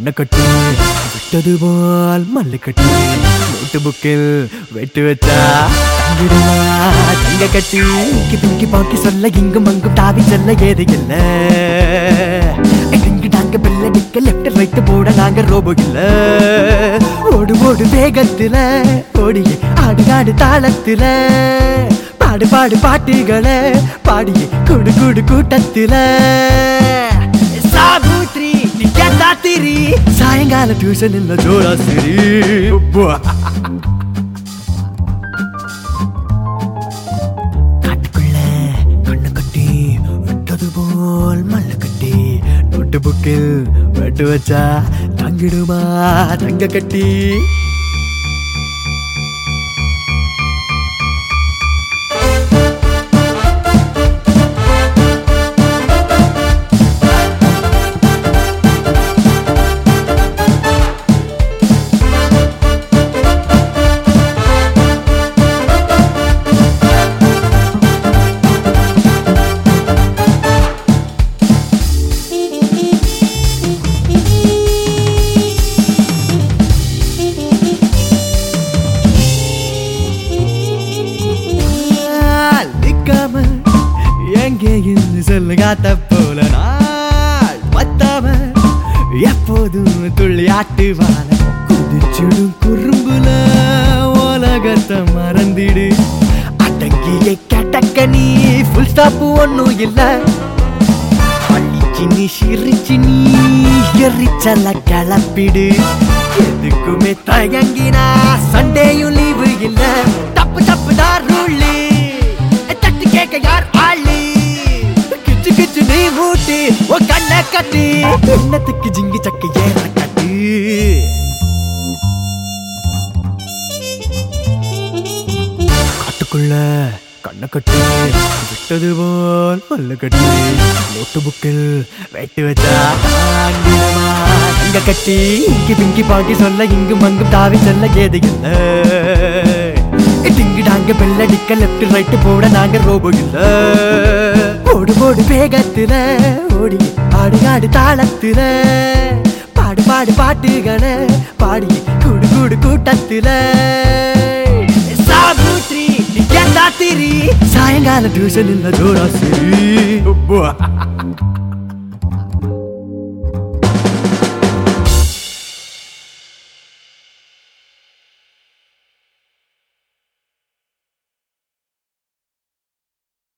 கண்ணை கட்டி விட்டது போல் மல்லு கட்டி நோட்டு புக்கில் வெட்டு வச்சா தங்கிடுமா தங்க கட்டி இங்கி பிங்கி பாக்கி சொல்ல இங்கும் அங்கும் தாவி செல்ல ஏது இல்ல இங்கு நாங்க பிள்ளை நிக்க லெஃப்ட் ரைட் போட நாங்க ரோபோ இல்ல ஓடு ஓடு வேகத்துல ஓடிய ஆடு ஆடு தாளத்துல பாடு பாடு பாட்டுகளை பாடிய குடு குடு கூட்டத்துல சாபூத்ரி நிக்காத்திரி சாயங்கால டியூஷன் இல்ல ஜோரா சரி காட்டுக்குள்ள கண்ணு கட்டி விட்டது போல் மல்ல கட்டி நோட்டு புக்கில் வெட்டு வச்சா தங்கிடுமா தங்க கட்டி நிக்காம எங்கேயும் சொல்லுகாத்த போல நாள் பத்தாம எப்போதும் துள்ளி ஆட்டுவான குதிச்சுடும் குறும்புல உலகத்தை மறந்திடு அடங்கிய கட்டக்க நீ ஃபுல் ஸ்டாப் ஒன்னும் இல்ல அழிச்சு நீ சிரிச்சு நீ எரிச்சல கிளப்பிடு எதுக்குமே தயங்கினா சண்டேயும் லீவு இல்ல தப்பு தப்பு தான் ரூலு தட்டு கேட்க யார் ஆளு கிச்சு கிச்சு நீ மூட்டு ஓ கண்ண கட்டு எண்ணத்துக்கு ஜிங்கி சக்க ஏற கட்டு காட்டுக்குள்ள கண்ணை கட்டி விட்டது போல் பல்ல கட்டி நோட்டு புக்கில் வெட்டி வச்சா ஆங்கிலமா இங்க கட்டி இங்கி பிங்கி பாட்டி சொல்ல இங்கும் அங்கும் தாவி செல்ல ஏது இல்ல டிங்கு டாங்க பெல்லடிக்க லெஃப்ட் ரைட் போட நாங்க ரோபோ இல்ல ஓடு ஓடு வேகத்துல ஓடி ஆடு ஆடு தாளத்துல பாடு பாடு பாட்டுகளை பாடி குடு குடு கூட்டத்துல சாபூத்ரி நிக்காத்திரி சாயங்கால டியூஷன் இல்ல ஜோரா சரி